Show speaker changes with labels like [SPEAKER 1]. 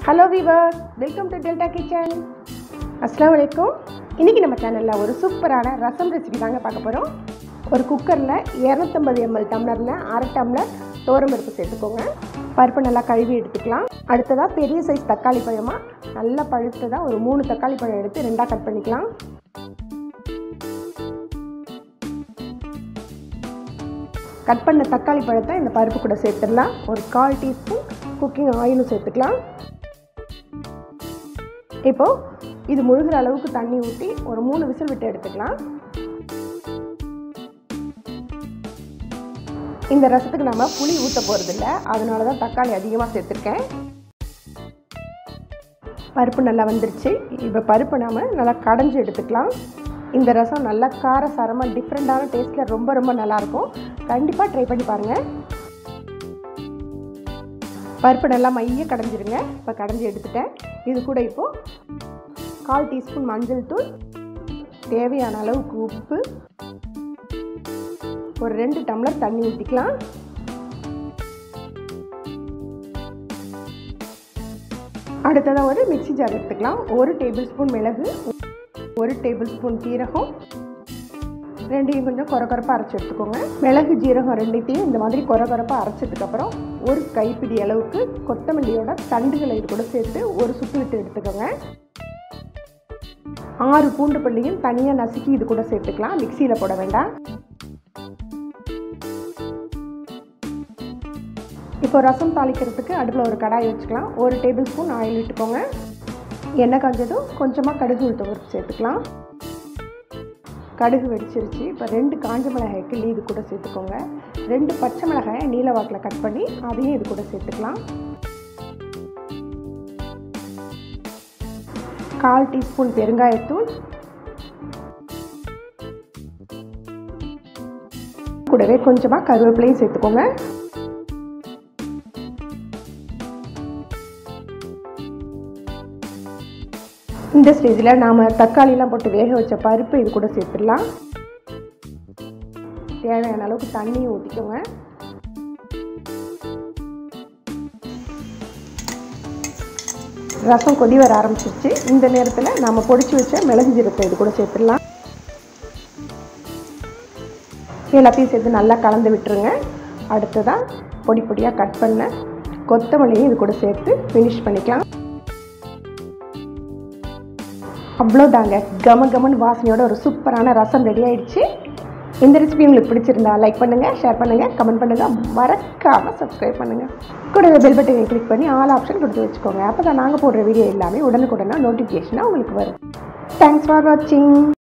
[SPEAKER 1] hello viewers welcome to delta kitchen அஸ்லாம் வலைக்கும் இன்றைக்கி நம்ம சேனலில் ஒரு சூப்பரான ரசம் ரெசிபி தாங்க பார்க்க போகிறோம் ஒரு குக்கரில் இரநூத்தம்பது எம்எல் டம்ளரில் அரை டம்ளர் தோரம் பருப்பு சேர்த்துக்கோங்க பருப்பு நல்லா கழுவி எடுத்துக்கலாம் அடுத்ததாக பெரிய சைஸ் தக்காளி பழமாக நல்லா பழுத்ததாக ஒரு மூணு தக்காளி பழம் எடுத்து ரெண்டாக கட் பண்ணிக்கலாம் கட் பண்ண தக்காளி பழத்தை இந்த பருப்பு கூட சேர்த்துடலாம் ஒரு கால் டீஸ்பூன் குக்கிங் ஆயிலும் சேர்த்துக்கலாம் இப்போது இது முழுகிற அளவுக்கு தண்ணி ஊற்றி ஒரு மூணு விசில் விட்டு எடுத்துக்கலாம் இந்த ரசத்துக்கு நம்ம புளி ஊற்ற போகிறதில்ல அதனால தான் தக்காளி அதிகமாக சேர்த்துருக்கேன் பருப்பு நல்லா வந்துருச்சு இப்போ பருப்பு நாம் நல்லா கடைஞ்சி எடுத்துக்கலாம் இந்த ரசம் நல்லா காரசாரமாக டிஃப்ரெண்ட்டான டேஸ்ட்டில் ரொம்ப ரொம்ப நல்லாயிருக்கும் கண்டிப்பாக ட்ரை பண்ணி பாருங்கள் பருப்பு நல்லா மைய கடைஞ்சிருங்க இப்போ கடைஞ்சி எடுத்துட்டேன் இது கூட இப்போது கால் டீஸ்பூன் மஞ்சள் தூள் தேவையான அளவுக்கு உப்பு ஒரு ரெண்டு டம்ளர் தண்ணி ஊற்றிக்கலாம் அடுத்ததாக ஒரு மிக்சி ஜார் எடுத்துக்கலாம் ஒரு டேபிள் ஸ்பூன் மிளகு ஒரு டேபிள் ஸ்பூன் ஜீரகம் ரெண்டையும் கொஞ்சம் குறக்குறப்பாக அரைச்சி எடுத்துக்கோங்க மிளகு ஜீரகம் ரெண்டுத்தையும் இந்த மாதிரி குறக்குறப்பாக அரைச்சதுக்கப்புறம் ஒரு கைப்பிடி அளவுக்கு கொத்தமல்லியோட தண்டுகளை இது கூட சேர்த்து ஒரு சுத்து விட்டு எடுத்துக்கோங்க ஆறு பூண்டு பள்ளியும் தனியாக நசுக்கி இது கூட சேர்த்துக்கலாம் மிக்சியில் போட வேண்டாம் இப்போ ரசம் தாளிக்கிறதுக்கு அடுப்பில் ஒரு கடாய் வச்சுக்கலாம் ஒரு டேபிள் ஸ்பூன் ஆயில் விட்டுக்கோங்க எண்ணெய் காஞ்சதும் கொஞ்சமாக கடுகு உளுத்த உறுப்பு சேர்த்துக்கலாம் கடுகு வெடிச்சிருச்சு இப்போ ரெண்டு காஞ்ச மிளகாய் கிள்ளி இது கூட சேர்த்துக்கோங்க ரெண்டு பச்சை மிளகாயை நீல வாக்கில் கட் பண்ணி அதையும் இது கூட சேர்த்துக்கலாம் கால் டீஸ்பூன் பெருங்காயத்தூள் கூடவே கொஞ்சமாக கருவேப்பிலையும் சேர்த்துக்கோங்க இந்த ஸ்டேஜில் நாம் தக்காளிலாம் போட்டு வேக வச்ச பருப்பு இது கூட சேர்த்துடலாம் தேவையான அளவுக்கு தண்ணியும் ஊற்றிக்கோங்க ரசம் கொதி வர ஆரம்பிச்சிருச்சு இந்த நேரத்தில் நாம் பொடிச்சு வச்ச மிளகு ஜீரத்தை இது கூட சேர்த்துடலாம் எல்லாத்தையும் சேர்த்து நல்லா கலந்து விட்டுருங்க அடுத்ததாக பொடி பொடியாக கட் பண்ண கொத்தமல்லியும் இது கூட சேர்த்து ஃபினிஷ் பண்ணிக்கலாம் அவ்வளோதாங்க கம கமன் வாசனையோட ஒரு சூப்பரான ரசம் ரெடி ஆயிடுச்சு இந்த ரெசிபி உங்களுக்கு பிடிச்சிருந்தா லைக் பண்ணுங்கள் ஷேர் பண்ணுங்கள் கமெண்ட் பண்ணுங்கள் மறக்காமல் சப்ஸ்கிரைப் பண்ணுங்கள் கூடவே பெல் பட்டனை கிளிக் பண்ணி ஆல் ஆப்ஷன் கொடுத்து வச்சுக்கோங்க அப்போ தான் நாங்கள் போடுற வீடியோ எல்லாமே உடனுக்குடனே நோட்டிஃபிகேஷனாக உங்களுக்கு வரும் தேங்க்ஸ் ஃபார் வாட்சிங்